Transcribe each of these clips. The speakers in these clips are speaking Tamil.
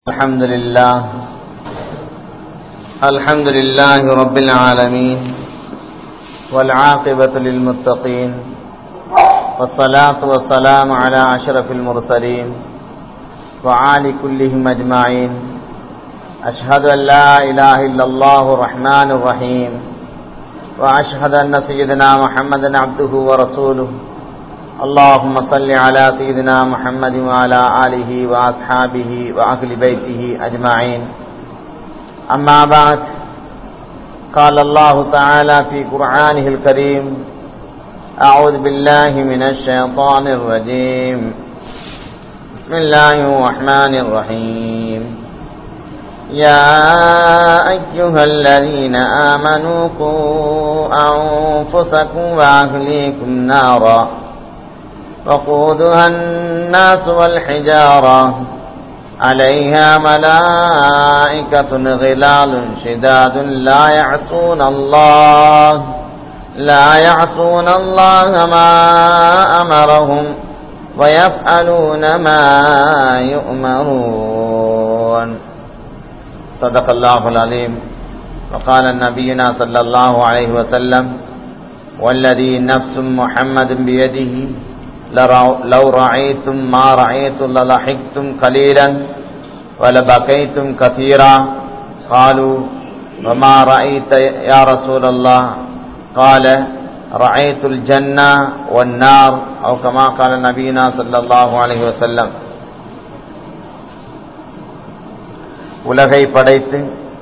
الحمد لله الحمد لله رب العالمين والعاقبة للمتقين والصلاة والسلام على أشرف المرسلين وعال كلهم أجمعين أشهد أن لا إله إلا الله الرحمن الرحيم وأشهد أن سيدنا محمدا عبده ورسوله اللهم صل على سيدنا محمد وعلى آله وأصحابه وأهل بيته أجمعين أما بعد قال الله تعالى في قرآنه الكريم أعوذ بالله من الشيطان الرجيم بسم الله الرحمن الرحيم يا أيها الذين آمنوا قوا أنفسكم وأهليكم نارا وقودها الناس والحجارة عليها ملائكة غلال شداد لا يعصون الله لا يعصون الله ما أمرهم ويفعلون ما يؤمرون صدق الله العليم وقال نبينا صلى الله عليه وسلم والذي نفس محمد بيده لو رأيتم ما رأيت لضحكتم قليلا ولبكيتم كثيرا قالوا وما رأيت يا رسول الله قال رأيت الجنة والنار أو كما قال نبينا صلى الله عليه وسلم உலகை படைத்து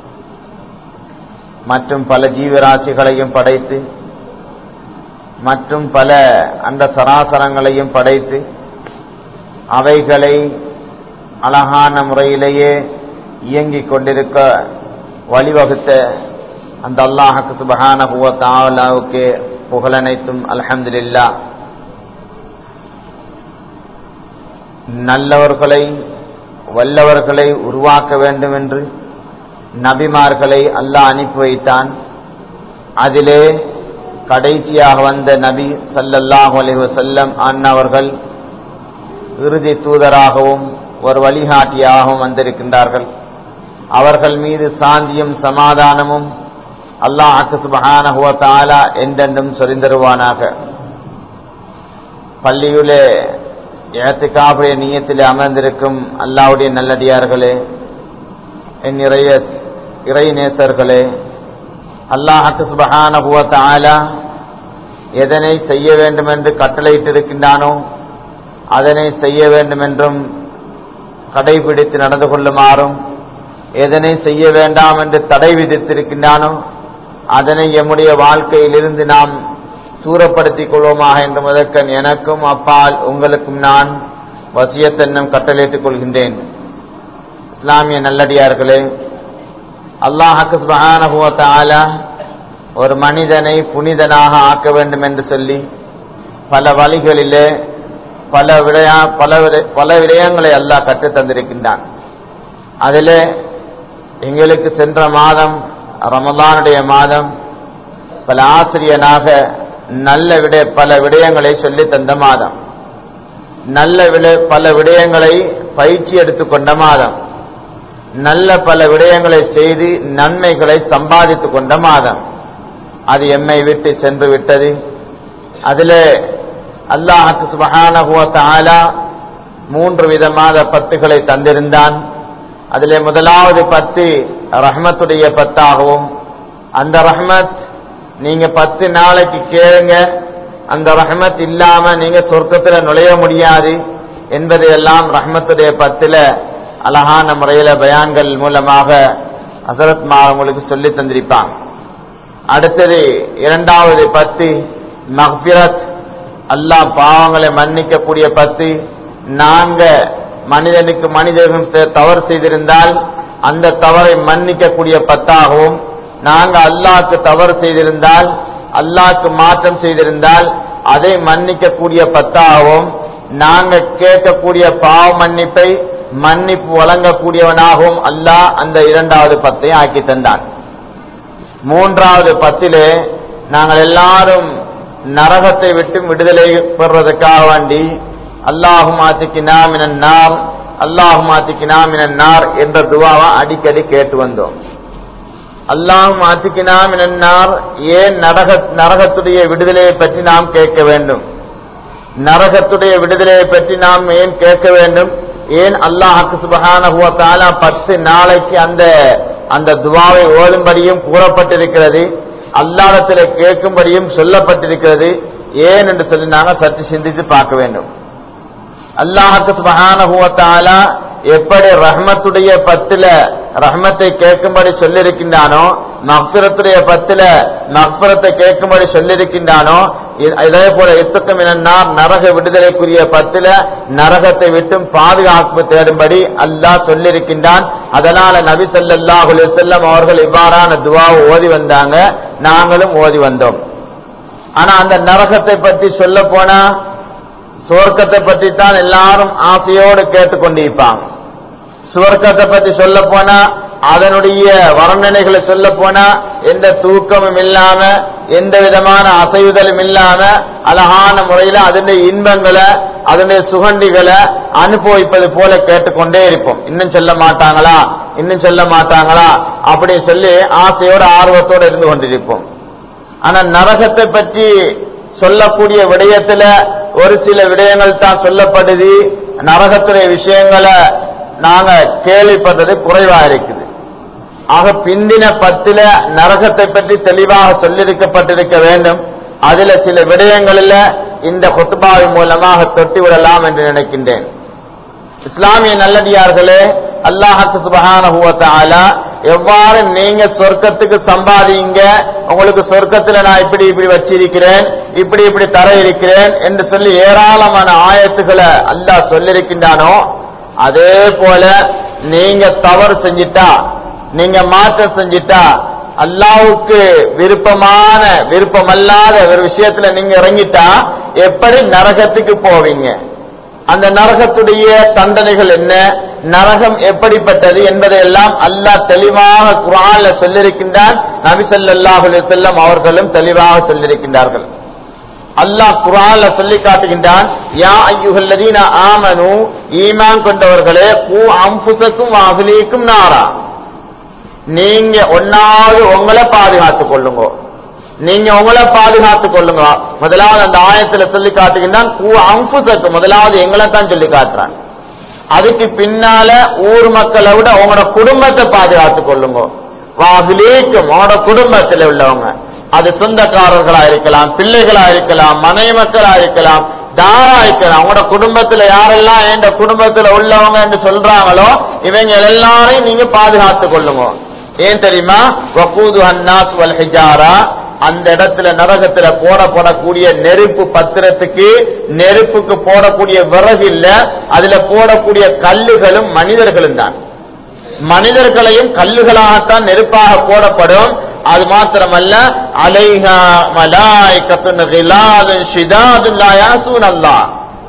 மற்றும் பல ஜீவராசிகளையும் படைத்து மற்றும் பல அந்த சராசரங்களையும் படைத்து அவைகளை அழகான முறையிலேயே இயங்கிக் கொண்டிருக்க வழிவகுத்த அந்த அல்லாஹுக்கு சுபகான தாவலாவுக்கு புகழனைத்தும் அலமதுல்லா நல்லவர்களை வல்லவர்களை உருவாக்க வேண்டும் என்று நபிமார்களை அல்லாஹ் அனுப்பி வைத்தான் அதிலே கடைசியாக வந்த நபி சல்லல்லாஹு அலைஹி வசல்லம் அன்னவர்கள் இறுதி தூதராகவும் ஒரு வழிகாட்டியாகவும் வந்திருக்கின்றார்கள் அவர்கள் மீது சாந்தியும் சமாதானமும் அல்லாஹு சுபஹானஹுவ தாலா என்றென்றும் சொரிந்தருவானாக பள்ளியுலே ஏத்துக்காவுடைய நீயத்தில் அமர்ந்திருக்கும் அல்லாவுடைய நல்லடியார்களே என் இறைய இறை நேசர்களே அல்லாஹு சுபஹானஹுவ தாலா எதனை செய்ய வேண்டும் என்று கட்டளையிட்டிருக்கின்றானோ அதனை செய்ய வேண்டும் என்றும் கடைபிடித்து நடந்து கொள்ளுமாறும் எதனை செய்ய வேண்டாம் என்று தடை விதித்திருக்கின்றானோ அதனை எம்முடைய வாழ்க்கையிலிருந்து நாம் தூரப்படுத்திக் கொள்வோமாக என்று முதற்கன் எனக்கும் அப்பால் உங்களுக்கும் நான் வசியத்தன்னம் கட்டளையிட்டுக் கொள்கின்றேன் இஸ்லாமிய நல்லடியார்களே அல்லாஹுக்கு சுபஹானஹுவத்தால ஒரு மனிதனை புனிதனாக ஆக்க வேண்டும் என்று சொல்லி பல வழிகளிலே பல விடயா பல பல விடயங்களை அல்லாஹ் கற்றுத் தந்திருக்கின்றான் அதிலே எங்களுக்கு சென்ற மாதம் ரமதானுடைய மாதம் பல ஆசிரியனாக நல்ல விட பல விடயங்களை சொல்லி தந்த மாதம் நல்ல விட பல விடயங்களை பயிற்சி எடுத்துக்கொண்ட மாதம் நல்ல பல விடயங்களை செய்து நன்மைகளை சம்பாதித்து கொண்ட மாதம் அது எம்மை விட்டு சென்று விட்டது அதில் அல்லாஹுக்கு சுபகான மூன்று விதமான பத்துகளை தந்திருந்தான் அதிலே முதலாவது பத்து ரஹ்மத்துடைய பத்தாகவும் அந்த ரஹ்மத் நீங்க பத்து நாளைக்கு கேளுங்க அந்த ரஹ்மத் இல்லாம நீங்க சொர்க்கத்தில் நுழைய முடியாது என்பதையெல்லாம் ரஹ்மத்துடைய பத்துல அழகான முறையில பயான்கள் மூலமாக ஹசரத் மா உங்களுக்கு சொல்லி தந்திருப்பாங்க அடுத்தது இரண்டாவது பத்து மஹ்பிரத் அல்லாஹ் பாவங்களை மன்னிக்கக்கூடிய பத்து நாங்க மனிதனுக்கு மனிதனும் தவறு செய்திருந்தால் அந்த தவறை மன்னிக்கக்கூடிய பத்தாகவும் நாங்க அல்லாஹ்க்கு தவறு செய்திருந்தால் அல்லாஹ்க்கு மாற்றம் செய்திருந்தால் அதை மன்னிக்கக்கூடிய பத்தாகவும் நாங்க கேட்கக்கூடிய பாவ மன்னிப்பை மன்னிப்பு வழங்கக்கூடியவனாகவும் அல்லாஹ் அந்த இரண்டாவது பத்தை ஆக்கி தந்தான் மூன்றாவது பத்திலே நாங்கள் எல்லாரும் நரகத்தை விட்டு விடுதலை பெறுவதற்காக வேண்டி அல்லாஹும் ஆசிக்கினா மினன் நார் அல்லாஹ் மாத்திக்கினா மினன்னார் என்ற துவாவை அடிக்கடி கேட்டு வந்தோம் அல்லாஹ் மாத்திக்கினா மினன்னார் ஏன் நரக நரகத்துடைய விடுதலையை பற்றி நாம் கேட்க வேண்டும் நரகத்துடைய விடுதலையை பற்றி நாம் ஏன் கேட்க வேண்டும் ஏன் அல்லாஹுக்கு சுபஹானஹு வ தஆலா பத்து நாளைக்கு அந்த அந்த துவாவை ஓதும்படியும் கூறப்பட்டிருக்கிறது அல்லாஹ்விடத்தில் கேட்கும்படியும் சொல்லப்பட்டிருக்கிறது ஏன் என்று சொல்லி நாங்கள் சற்று சிந்தித்து பார்க்க வேண்டும் அல்லாஹுக்கு சுபஹானஹு வ தஆலா எப்படி ரஹ்மத்துடைய பத்துல ரஹ்மத்தை கேட்கும்படி சொல்லியிருக்கின்றானோ மக்பிரத்துடைய பத்துல மக்பிரத்தை கேட்கும்படி சொல்லியிருக்கின்றானோ இ- இதே போல இத்துக்கம் என்னார் நரக விடுதலைக்குரிய பத்துல நரகத்தை விட்டும் பாதுகாப்பு தேடும்படி அல்லாஹ் சொல்லியிருக்கின்றான் அதனால நபி ஸல்லல்லாஹு அலைஹி வஸல்லம் அவர்கள் இவ்வாறான துவாவை ஓதி வந்தாங்க நாங்களும் ஓதி வந்தோம் ஆனா அந்த நரகத்தை பற்றி சொல்ல போனா சுவர்க்கத்தை பற்றி தான் எல்லாரும் ஆசையோடு கேட்டுக்கொண்டிருப்பாங்க சுவர்க்கத்தை பற்றி சொல்ல போனா அதனுடைய வர்ணனைகளை சொல்ல போனா எந்த தூக்கமும் இல்லாம எந்த விதமான அசைவுதலும் இல்லாம அழகான முறையில அதனுடைய இன்பங்களை அதனுடைய சுகண்டிகளை அனுபவிப்பது போல கேட்டுக்கொண்டே இருப்போம் இன்னும் சொல்ல மாட்டாங்களா இன்னும் சொல்ல மாட்டாங்களா அப்படி சொல்லி ஆசையோட ஆர்வத்தோடு இருந்து கொண்டிருப்போம் ஆனா நரகத்தை பற்றி சொல்லக்கூடிய விடயத்துல ஒரு சில விடயங்கள் தான் சொல்லப்படுது நரகத்துடைய விஷயங்களை நாங்க கேள்விப்பட்டது குறைவா இருக்குது ஆக பிந்தின பத்துல நரகத்தை பற்றி தெளிவாக சொல்லியிருக்கப்பட்டிருக்க வேண்டும் அதுல சில விடயங்களில் இந்த கொத்துபாவின் மூலமாக தொட்டி விடலாம் என்று நினைக்கின்றேன் இஸ்லாமிய நல்லடியார்களே அல்லாஹத்து சுபஹானஹு வ தஆலா எவ்வாறு நீங்க சொர்க்கத்துக்கு சம்பாதிங்க உங்களுக்கு சொர்க்கத்துல நான் இப்படி இப்படி வச்சிருக்கிறேன் இப்படி இப்படி தர இருக்கிறேன் என்று சொல்லி ஏராளமான ஆயத்துக்களை அல்லாஹ் சொல்லியிருக்கின்றானோ அதே போல நீங்க தவறு செஞ்சிட்டா நீங்க மாற்றம் செஞ்சிட்டா அல்லாவுக்கு விருப்பமான விருப்பமல்லாத ஒரு விஷயத்துல நீங்க இறங்கிட்டா எப்படி நரகத்துக்கு போவீங்க அந்த நரகத்துடைய தண்டனைகள் என்ன நரகம் எப்படிப்பட்டது என்பதை எல்லாம் அல்லாஹ் தெளிவாக குரான்ல சொல்லியிருக்கின்றான் நபி ஸல்லல்லாஹு அலைஹி வஸல்லம் அவர்களும் தெளிவாக சொல்லியிருக்கின்றார்கள் அல்லாஹ் குரான்ல சொல்லி காட்டுகின்றான் யா ஐயுஹல்லதீன ஆமனு ஈமான் கொண்டவர்களே கூ அம்புசக்கும் அஹ்லீக்கும் நாரா நீங்க ஒன்னாவது உங்களை பாதுகாத்துக் கொள்ளுங்க நீங்க உங்களை பாதுகாத்துக் கொள்ளுங்க முதலாவது அந்த ஆயத்துல சொல்லி காட்டுகின்றான் கூ அம்புசக்கு முதலாவது எங்களை தான் சொல்லி காட்டுறான் அதுக்கு பின்னால ஊர் மக்களை விட உங்களோட குடும்பத்தை பாதுகாத்துக் கொள்ளுங்க வாகிலேக்கும் உங்களோட குடும்பத்தில் உள்ளவங்க அது சொந்தக்காரர்களா இருக்கலாம் பிள்ளைகளா இருக்கலாம் மனைவி மக்களா இருக்கலாம் தாரா இருக்கலாம் உங்களோட குடும்பத்துல யாரெல்லாம் என் குடும்பத்துல உள்ளவங்க என்று சொல்றாங்களோ இவங்க எல்லாரையும் நீங்க பாதுகாத்துக் கொள்ளுங்க ஏன் தெரியுமா வக்கூது அன்னாஸ் வல் ஹிஜாரா அந்த இடத்துல நரகத்துல போடப்படக்கூடிய நெருப்பு பத்திரத்துக்கு நெருப்புக்கு போடக்கூடிய விறகு இல்ல அதுல போடக்கூடிய கல்லுகளும் மனிதர்களும் தான் மனிதர்களையும் கல்லுகளாகத்தான் நெருப்பாக போடப்படும் அது மாத்திரமல்ல அலைஹா மலாய்கத்துன் கிலாதுன் ஷிதாதுன் லா யாசூன் அல்லாஹ்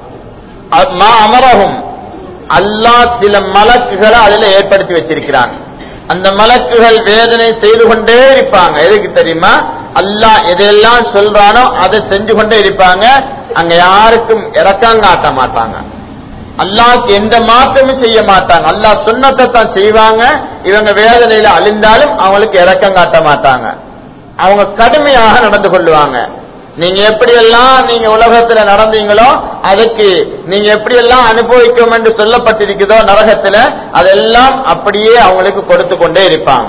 அ- மா அமரஹும் அல்லாஹ் சில மலக்குகளை அதுல ஏற்படுத்தி வச்சிருக்கிறான் அந்த மலக்குகள் வேதனை செய்து கொண்டே இருப்பாங்க எதுக்கு தெரியுமா அல்லாஹ் எதெல்லாம் சொல்றானோ அதை செஞ்சு கொண்டே இருப்பாங்க அங்க யாருக்கும் இறக்கம் காட்ட மாட்டாங்க அல்லாஹ்க்கு எந்த மாற்றமும் செய்ய மாட்டாங்க அல்லாஹ் சுண்ணத்தை தான் செய்வாங்க இவங்க வேதனையில அழிந்தாலும் அவங்களுக்கு இறக்கம் காட்ட மாட்டாங்க அவங்க கடுமையாக நடந்து கொள்ளுவாங்க நீங்க எப்படியெல்லாம் நீங்க உலகத்துல நடந்தீங்களோ அதுக்கு நீங்க எப்படியெல்லாம் அனுபவிக்கும் என்று சொல்லப்பட்டிருக்குதோ நரகத்துல அதெல்லாம் அப்படியே அவங்களுக்கு கொடுத்து கொண்டே இருப்பாங்க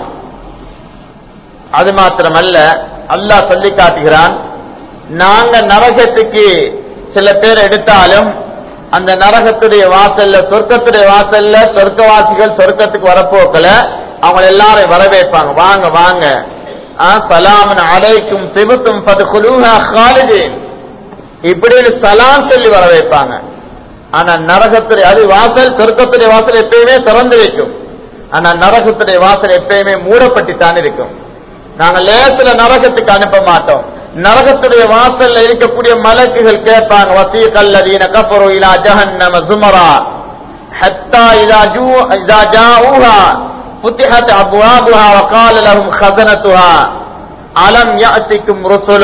அது மாத்திரமல்ல அல்லாஹ் சொல்லி காட்டுகிறான் நாங்க நரகத்துக்கு சில பேர் எடுத்தாலும் அந்த நரகத்துடைய வாசல்ல சொர்க்கத்துடைய வாசல்ல சொர்க்கவாசிகள் சொர்க்கத்துக்கு வரப்போக்கல அவங்க எல்லாரையும் வரவேற்பாங்க வாங்க வாங்க சலாமன் அலைக்கும் திபுத்தும் பதுகுலூஹா ஹாலிதீன் இப்படின்னு சலாம் சொல்லி வரவேற்பாங்க ஆனா நரகத்துடைய அது வாசல் சொர்க்கத்துடைய வாசல் எப்பயுமே திறந்து வைக்கும் ஆனா நரகத்துடைய வாசல் எப்பயுமே மூடப்பட்டுத்தான் இருக்கும் நாங்க லேசில நரகத்துக்கு அனுப்ப மாட்டோம் நரகத்துடைய வாசல்ல இருக்கக்கூடிய மலக்குகள் கேட்பாங்க வசீகல்லதீன கஃபரு இலா ஜஹன்னம சுமரா ஹத்தா இதா ஜூ இதா ஜாஊஹா فتحت أبوابها وقال لهم خزنتها ألم يأتكم رسل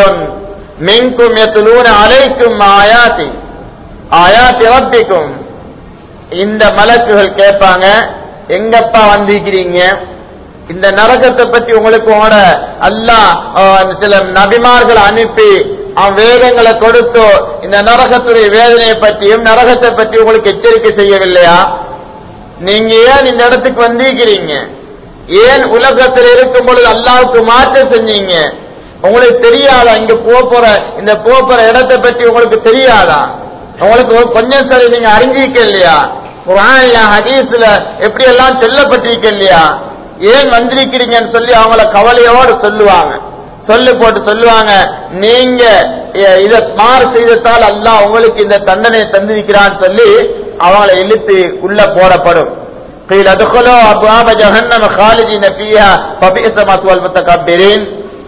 منكم يتلون عليكم آياتي آيات ربكم இந்த மலக்குகள் கேட்பாங்க எங்கப்பா வந்திருக்கிறீங்க இந்த நரகத்தை பத்தி உங்களுக்கு உங்களோட அல்லாஹ் அஹ், சில நபிமார்கள் அனுப்பி அவன் வேதங்களை கொடுத்து இந்த நரகத்துடைய வேதனையை பற்றியும் நரகத்தை பற்றி உங்களுக்கு எச்சரிக்கை செய்யவில்லையா நீங்க ஏன் இந்த இடத்துக்கு வந்திருக்கிறீங்க ஏன் உலகத்தில் இருக்கும் பொழுது அல்லாவுக்கு மாற்றம் செஞ்சீங்க உங்களுக்கு தெரியாதா இங்க போக போற இந்த போக போற இடத்தை பற்றி உங்களுக்கு தெரியாதா உங்களுக்கு ஒரு கொஞ்சம் சரி நீங்க அறிஞ்சிக்க இல்லையா குர்ஆன்ல ஹதீஸ்ல எப்படி எல்லாம் சொல்லப்பட்டிருக்க இல்லையா ஏன் வந்திருக்கிறீங்கன்னு சொல்லி அவங்கள கவலையோடு சொல்லுவாங்க சொல்லு போட்டு சொல்லுவாங்க நீங்க எ- இத மாறு செய்ததால் அல்லாஹ் உங்களுக்கு இந்த தண்டனையை தந்திருக்கிறான்னு சொல்லி அவங்கள இழுத்து உள்ள போடப்படும் قيل ادخلوا ابواب جهنم خالدين فيها فبئس مثوى المتكبرين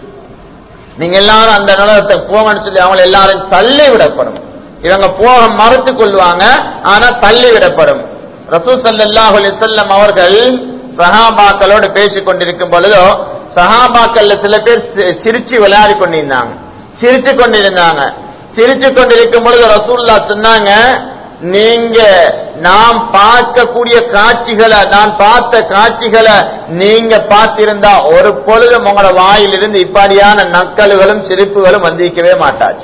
நீங்க எல்லாரும் அந்த நிலத்தை போங்கன்னு சொல்லி அவங்களை எல்லாரும் தள்ளி விடப்படும் இவங்க போக மறுத்து கொள்வாங்க ஆனா தள்ளி விடப்படும் ரசூல் ஸல்லல்லாஹு அலைஹி வஸல்லம் அவர்கள் சஹாபாக்களோடு பேசிக் கொண்டிருக்கும் பொழுதோ சஹாபாக்கள்ல சில பேர் சி- சிரிச்சு விளையாடி கொண்டிருந்தாங்க சிரிச்சு கொண்டிருந்தாங்க சிரிச்சு கொண்டிருக்கும் பொழுது ரசூல்லா சொன்னாங்க நீங்க நாம் பார்க்கக்கூடிய காட்சிகளை நான் பார்த்த காட்சிகளை நீங்க பார்த்திருந்தா ஒரு பொழுதும் உங்களோட வாயிலிருந்து இப்படியான நக்கல்களும் சிரிப்புகளும் வந்திருக்கவே மாட்டாச்சு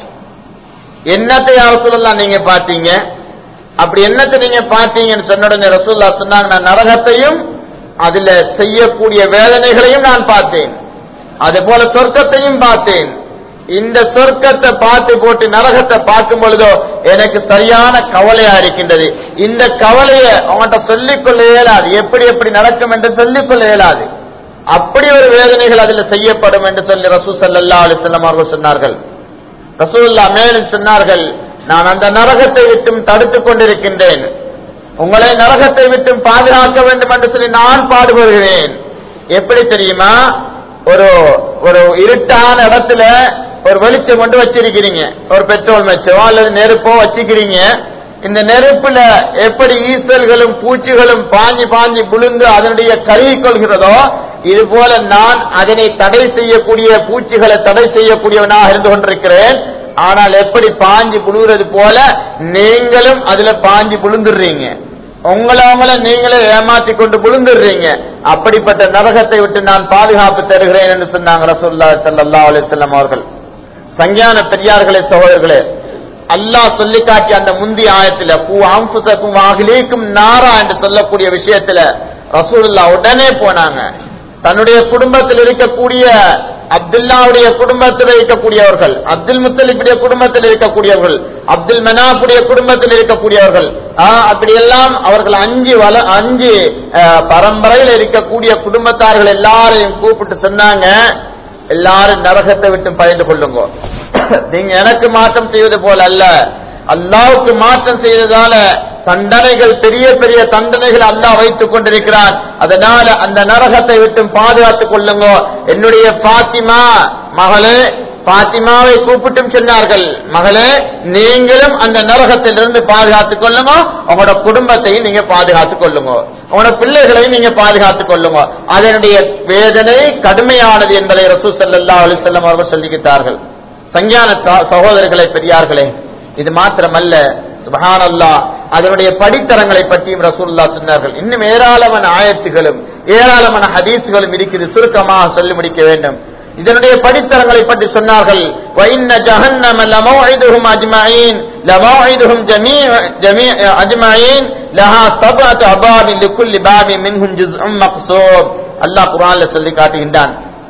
என்னத்தை யார் சொல்லலாம் நீங்க பார்த்தீங்க அப்படி என்னத்தை நீங்க பார்த்தீங்கன்னு சொன்ன உடனே ரசூல்லா சொன்னாங்க நான் நரகத்தையும் அதுல செய்யக்கூடிய வேதனைகளையும் நான் பார்த்தேன் அதே போல சொர்க்கத்தையும் பார்த்தேன் இந்த சொர்க்கத்தை பார்த்து போட்டு நரகத்தை பார்க்கும் பொழுதோ எனக்கு சரியான கவலையா இருக்கின்றது இந்த கவலையை அவங்கள்ட்ட சொல்லிக்கொள்ள இயலாது எப்படி எப்படி நடக்கும் என்று சொல்லிக்கொள்ள இயலாது அப்படி ஒரு வேதனைகள் அதில் செய்யப்படும் என்று சொல்லி ரசூ சல்லா அலிஸ்லாம் அவர்கள் சொன்னார்கள் ரசூல்லா மேலும் சொன்னார்கள் நான் அந்த நரகத்தை விட்டும் தடுத்துக் கொண்டிருக்கின்றேன் உங்களை நரகத்தை விட்டும் பாதுகாக்க வேண்டும் என்று சொல்லி நான் பாடுபடுகிறேன் எப்படி தெரியுமா ஒரு ஒரு இருட்டான இடத்துல ஒரு வெளிச்சம் கொண்டு வச்சிருக்கிறீங்க ஒரு பெட்ரோல் மெச்சோ அல்லது நெருப்போ வச்சுக்கிறீங்க இந்த நெருப்புல எப்படி ஈசல்களும் பூச்சிகளும் பாஞ்சி பாஞ்சி புழுந்து அதனுடைய கருகி கொள்கிறதோ இது போல நான் அதனை தடை செய்யக்கூடிய பூச்சிகளை தடை செய்யக்கூடியவனாக இருந்து கொண்டிருக்கிறேன் ஆனால் எப்படி பாஞ்சு புழுகிறது போல நீங்களும் அதுல பாஞ்சு புழுந்துடுறீங்க உங்களை அவங்கள நீங்களே ஏமாத்தி கொண்டு புழுந்துடுறீங்க அப்படிப்பட்ட நரகத்தை விட்டு நான் பாதுகாப்பு தருகிறேன் என்று சொன்னாங்க ரசூல்லா ஸல்லல்லாஹு அலைஹி வஸல்லம் அவர்கள் சஞ்ஞான பெரியார்களே சகோதரர்களே அல்லாஹ் சொல்லி காட்டிய அந்த முந்தைய ஆயத்துல பூ அம்புசக்கும் வாகிலேக்கும் நாரா என்று சொல்லக்கூடிய விஷயத்துல ரசூலுல்லா உடனே போனாங்க தன்னுடைய குடும்பத்தில் இருக்கக்கூடிய அப்துல்லாவுடைய குடும்பத்தில் இருக்கக்கூடியவர்கள் அப்துல் முத்தலிப்புடைய குடும்பத்தில் இருக்கக்கூடியவர்கள் அப்துல் மனாப்புடைய குடும்பத்தில் இருக்கக்கூடியவர்கள் ஆஹ், அப்படியெல்லாம் அவர்கள் அஞ்சு வள அஞ்சு ஆஹ், பரம்பரையில் இருக்கக்கூடிய குடும்பத்தார்கள் எல்லாரையும் கூப்பிட்டு சொன்னாங்க எல்லாரும் நரகத்தை விட்டு பயந்து கொள்ளுங்க நீங்க எனக்கு மாற்றம் செய்வது போல அல்ல அல்லாவுக்கு மாற்றம் செய்ததால தண்டனைகள் பெரிய பெரிய தண்டனைகள் அல்லாஹ் வைத்துக் கொண்டிருக்கிறான் அதனால அந்த நரகத்தை விட்டு பாதுகாத்துக் கொள்ளுங்க என்னுடைய பாத்திமா மகளே பாத்திமாவை கூப்பிட்டும் சொன்னார்கள் மகளே நீங்களும் அந்த நரகத்திலிருந்து பாதுகாத்துக் கொள்ளுங்க உங்களோட குடும்பத்தையும் நீங்க பாதுகாத்துக் கொள்ளுங்க உங்களோட பிள்ளைகளையும் நீங்க பாதுகாத்துக் கொள்ளுங்க அதனுடைய வேதனை கடுமையானது என்பதை ரசூ ஸல்லல்லாஹு அலைஹி வஸல்லம் அவர்கள் சொல்லிவிட்டார்கள் சஞ்ஞான ச- சகோதரர்களே பெரியார்களே இது மாத்திரமல்ல சுபஹானல்லாஹ் அதனுடைய படித்தரங்களை பற்றியும் ரசூலுல்லாஹ் சொன்னார்கள் இன்னும் ஏராளமான ஆயத்துகளும் ஏராளமான ஹதீஸ்களும் இருக்குது சுருக்கமாக சொல்லி முடிக்க வேண்டும் இதனுடைய படித்தரங்களை பற்றி சொன்னார்கள் وَإِنَّ جَهَنَّمَ لَمَوْعِدُهُمْ أَجْمَعِينَ لَمَوْعِدُهُم جَمِيعًا جَمِيعًا أَجْمَعِينَ لَهَا سَبْعَةُ أَبْوَابٍ لِكُلِّ بَابٍ مِنْهُمْ جُزْءٌ مَقْسُومٌ அல்லாஹ் குர்ஆன்ல சொல்லி காட்டுகின்றான்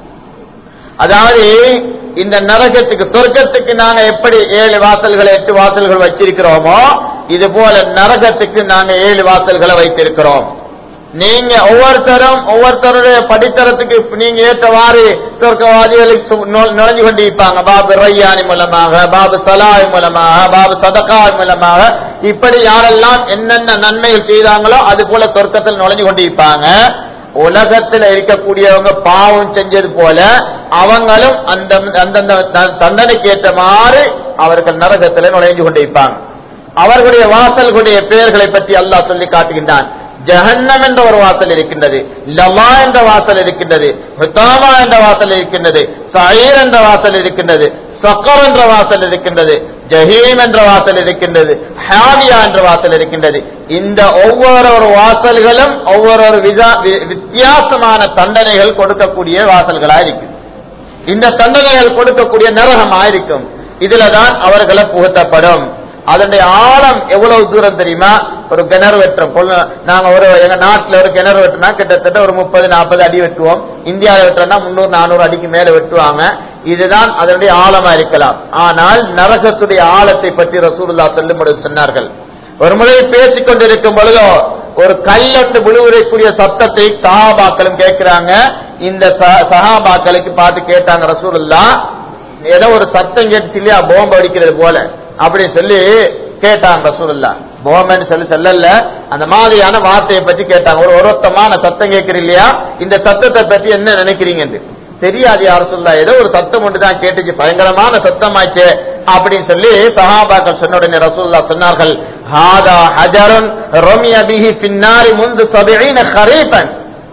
அதாவது இந்த நரகத்துக்கு சொர்க்கத்துக்கு நாங்க எப்படி ஏழு வாசல்களை எட்டு வாசல்கள் வச்சிருக்கிறோமோ இது போல நரகத்துக்கு நாங்க ஏழு வாசல்களை வைத்திருக்கிறோம் நீங்க ஒவ்வொருத்தரும் ஒவ்வொருத்தருடைய படித்தரத்துக்கு நீங்க ஏற்றவாறு சொர்க்கவாதிகளுக்கு சு- நுழ- நுழைஞ்சு கொண்டிருப்பாங்க பாபு ரையானி மூலமாக பாபு சலாய் மூலமாக பாபு சதகாய் மூலமாக இப்படி யாரெல்லாம் என்னென்ன நன்மைகள் செய்தாங்களோ அது போல சொர்க்கத்தில் நுழைஞ்சு கொண்டிருப்பாங்க உலகத்துல இருக்கக்கூடியவங்க பாவம் செஞ்சது போல அவங்களும் அந்த அந்தந்த த- தண்டனைக்கு ஏற்றமாறு அவர்கள் நரகத்தில் நுழைஞ்சு கொண்டிருப்பாங்க அவர்களுடைய வாசல்களுடைய பெயர்களை பற்றி அல்லாஹ் சொல்லி காட்டுகின்றான் ஜஹன்னம் என்ற ஒரு வாசல் இருக்கின்றது லமா என்ற வாசல் இருக்கின்றது ஹுதாமா என்ற வாசல் இருக்கின்றது சயீர் என்ற வாசல் இருக்கின்றது சக்கர் என்ற வாசல் இருக்கின்றது ஜஹீம் என்ற வாசல் இருக்கின்றது ஹாவியா என்ற வாசல் இருக்கின்றது இந்த ஒவ்வொரு ஒரு வாசல்களும் ஒவ்வொரு ஒரு விதா- வி- வித்தியாசமான தண்டனைகள் கொடுக்கக்கூடிய வாசல்களா இருக்கு இந்த தண்டனைகள் கொடுக்கக்கூடிய நரகமா இருக்கும் இதுலதான் அவர்களை புகுத்தப்படும் அதனுடைய ஆழம் எவ்வளவு தூரம் தெரியுமா ஒரு கிணறு வெட்டுறோம் கொள்ள- நாங்க ஒரு எங்க நாட்டுல ஒரு கிணறு வெட்டினா கிட்டத்தட்ட ஒரு முப்பது நாற்பது அடி வெட்டுவோம் இந்தியாவில் வெட்டுறோம்னா முந்நூறு நானூறு அடிக்கு மேல வெட்டுவாங்க இதுதான் அதனுடைய ஆழமா இருக்கலாம் ஆனால் நரகத்துடைய ஆழத்தை பற்றி ரசூலுல்லாஹ் சொல்லும் பொழுது சொன்னார்கள் ஒரு முறை பேசிக் கொண்டிருக்கும் பொழுதோ ஒரு கல்லொண்டு விழுவுரைக்குரிய சத்தத்தை சஹாபாக்களும் கேட்கிறாங்க இந்த ச- சஹாபாக்களுக்கு பார்த்து கேட்டாங்க ரசூலுல்லா ஏதோ ஒரு சத்தம் கேட்டு இல்லையா போம்பு அடிக்கிறது போல அப்படி சொல்லி கேட்டாங்க ரசூலுல்லா போம்பன்னு சொல்லி சொல்லல அந்த மாதிரியான வார்த்தையை பத்தி கேட்டாங்க ஒரு ஒருத்தமான சத்தம் கேட்கிறீங்க இல்லையா இந்த சத்தத்தை பத்தி என்ன நினைக்கிறீங்க தெரியாது யார் சொல்லா ஏதோ ஒரு சத்தம் ஒன்று தான் கேட்டுச்சு பயங்கரமான சத்தமாச்சு அப்படின்னு சொல்லி சஹாபாக்கள் சொன்ன உடனே ரசூல்லா சொன்னார்கள் ஹாதா ஹஜரன் ரமிய பிஹி பின்னாரி முந்து சபீன கரீபன்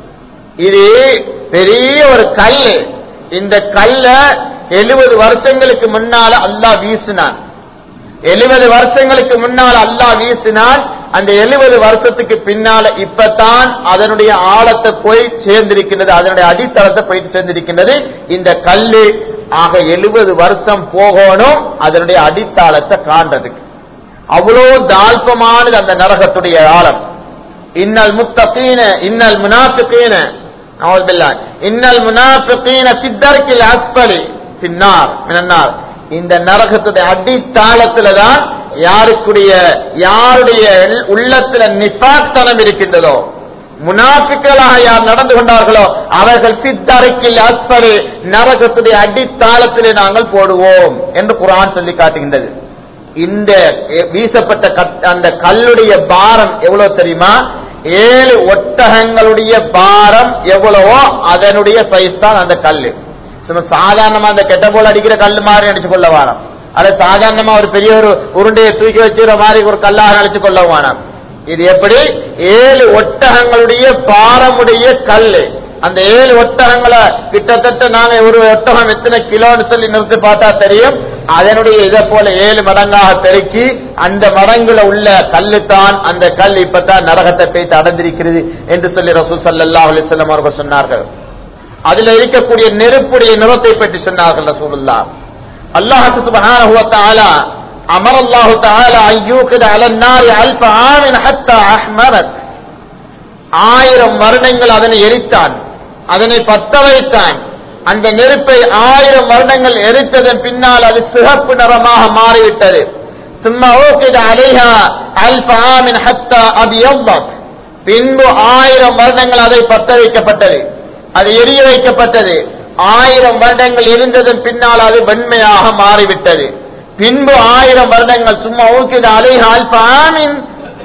இது பெரிய ஒரு கல் இந்த கல்ல எழுபது வருஷங்களுக்கு முன்னால அல்லாஹ் வீசினான் எழுபது வருஷங்களுக்கு முன்னால் அல்லாஹ் வீசினான் அந்த எழுபது வருஷத்துக்கு பின்னால இப்பதான் அதனுடைய ஆழத்தை போய் சேர்ந்திருக்கின்றது அதனுடைய அடித்தளத்தை போய் சேர்ந்திருக்கின்றது இந்த கல்லு ஆக எழுபது வருஷம் போகணும் அதனுடைய அடித்தளத்தை காண்றதுக்கு அவ்வளவு தாழ்பமானது அந்த நரகத்துடைய ஆழம் இன்னல் முத்தகீன இன்னல் முனாஃபிகீன நவுது பில்லாஹ் இன்னல் முனாஃபிகீன ஃபித்தர்கில் அஸ்பலி ஃபின்னார் மினன்னார் இந்த நரகத்துடைய அடித்தாளத்துல தான் யாருக்குடைய யாருடைய உள்ளத்துல நிஃபாக்தனம் இருக்கின்றதோ முனாஃபிக்களாக யார் நடந்து கொண்டார்களோ அவர்கள் சித்தரைக்கில் அஸ்பலி நரகத்துடைய அடித்தாளத்திலே நாங்கள் போடுவோம் என்று குர்ஆன் சொல்லி காட்டுகின்றது இந்த வீசப்பட்ட கட்- அந்த கல்லுடைய பாரம் எவ்வளவு தெரியுமா ஏழு ஒட்டகங்களுடைய பாரம் எவ்வளவோ அதனுடைய சைஸ் தான் அந்த கல்லு சும்மா சாதாரணமா அந்த கெட்ட போல அடிக்கிற கல்லு மாதிரி நினைச்சு கொள்ள வேணாம் அது சாதாரணமா ஒரு பெரிய ஒரு உருண்டையை தூக்கி வச்சுக்கிற மாதிரி ஒரு கல்லாக நினைச்சு கொள்ள வேணாம் இது எப்படி ஏழு ஒட்டகங்களுடைய பாரமுடைய கல்லு அந்த ஏழு ஒட்டகங்களை கிட்டத்தட்ட நாங்க ஒரு ஒட்டகம் எத்தனை கிலோன்னு சொல்லி நிறுத்தி பார்த்தா தெரியும் அதனுடைய இதை போல ஏழு மடங்காக பெருக்கி அந்த மடங்குல உள்ள கல்லு தான் அந்த கல் இப்பதான் நரகத்தை போய்த்து அடைந்திருக்கிறது என்று சொல்லி ரசூல் ஸல்லல்லாஹு அலைஹி வஸல்லம் அவர்கள் சொன்னார்கள் அதுல இருக்கக்கூடிய நெருப்புடைய நிறத்தை பற்றி சொன்னார்கள் ரசூலுல்லாஹ் அல்லாஹ் சுப்ஹானஹு வ தஆலா அமர அல்லாஹ் தஆலா அன் யூகித அல النار அல்ஃப ஆமின் ஹத்தா அஹ்மரத் ஆயிரம் வருடங்கள் அதனை எரித்தான் அதனை பத்த வைத்தான் அந்த நெருப்பை ஆயிரம் வருடங்கள் எரித்ததன் பின்னால் அது சிகப்பு நிறமாக மாறிவிட்டது சும்மா ஓகேது அலைஹா அல்ஃப ஆமின் ஹத்தா அபியவ்வத் பின்பு ஆயிரம் வருடங்கள் அதை பத்த வைக்கப்பட்டது அது எரிய வைக்கப்பட்டது ஆயிரம் வருடங்கள் எரிந்ததன் பின்னால் அது வெண்மையாக மாறிவிட்டது பின்பு ஆயிரம் வருடங்கள் சும்மா ஊக்கிது அலைஹா அல்ஃப ஆமின்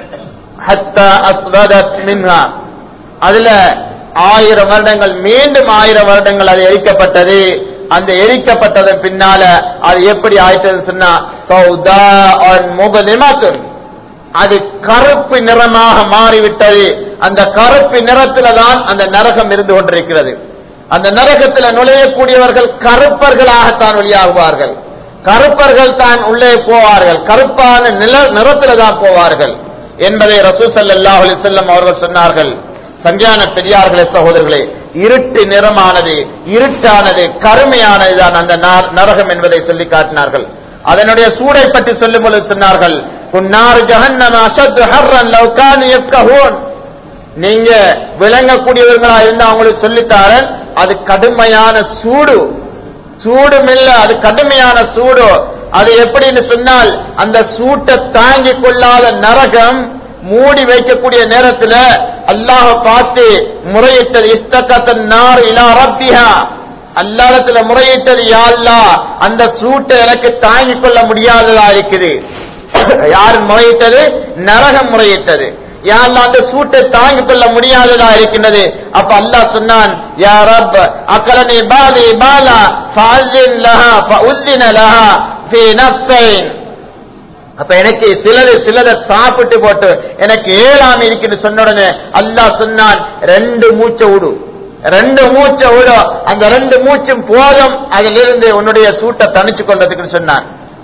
ஹத்தா அஸ்வதத் மின்ஹா அதுல ஆயிரம் வருடங்கள் மீண்டும் ஆயிரம் வருடங்கள் அது எரிக்கப்பட்டது அந்த எரிக்கப்பட்டதன் பின்னால அது எப்படி ஆயிட்டது சொன்னா சௌதா முகலிமாத்துன் அது கருப்பு நிறமாக மாறிவிட்டது அந்த கருப்பு நிறத்துல தான் அந்த நரகம் இருந்து கொண்டிருக்கிறது அந்த நரகத்தில் நுழையக்கூடியவர்கள் கருப்பர்களாகத்தான் வெளியாகுவார்கள் கருப்பர்கள் தான் உள்ளே போவார்கள் கருப்பான நில நிறத்துல தான் போவார்கள் என்பதை ரசூல் ஸல்லல்லாஹு அலைஹி வஸல்லம் அவர்கள் சொன்னார்கள் சஞ்ஞான பெரியார்களே சகோதரர்களே இருட்டு நிறமானது இருட்டானது கருமையானது தான் அந்த நர- நரகம் என்பதை சொல்லி காட்டினார்கள் அதனுடைய சூடை பற்றி சொல்லும் பொழுது சொன்னார்கள் குன்னார் ஜஹன்னம அஷத்து ஹர்ரன் லவ் கானு யஃப்கஹூன் நீங்க விளங்கக்கூடியவர்களா இருந்தா அவங்களுக்கு சொல்லித்தாரன் அது கடுமையான சூடு சூடும் இல்ல அது கடுமையான சூடு அது எப்படின்னு சொன்னால் அந்த சூட்டை தாங்கிக் கொள்ளாத நரகம் மூடி வைக்கக்கூடிய நேரத்துல அல்லாஹ் பார்த்து முறையிட்டது இஸ்தகத்தன் நார் இலா ரப்பிஹா அல்லாஹ்விடத்துல முறையிட்டது யா அல்லாஹ் அந்த சூட்டை எனக்கு தாங்கிக் கொள்ள முடியாததா இருக்குது யார் முறையிட்டது நரகம் முறையிட்டது யா அல்லாஹ் அந்த சூட்டை தாங்கிக் கொள்ள முடியாததா இருக்கின்றது அப்ப அல்லாஹ் சொன்னான் யா ரப் அக்கலனி பாலி பாலா ஃபஅல்லின் லஹா ஃபஉல்லின லஹா ஃபீ நஃப்ஸைன் அப்ப எனக்கு சிலது சிலதை சாப்பிட்டு போட்டு எனக்கு ஏழாம இருக்குன்னு சொன்ன உடனே அல்லாஹ் சொன்னான் ரெண்டு மூச்சை விடு ரெண்டு மூச்சை விடு அந்த ரெண்டு மூச்சும் போதும் அதிலிருந்து உன்னுடைய சூட்டை தணிச்சு கொள்றதுக்குன்னு சொன்னான்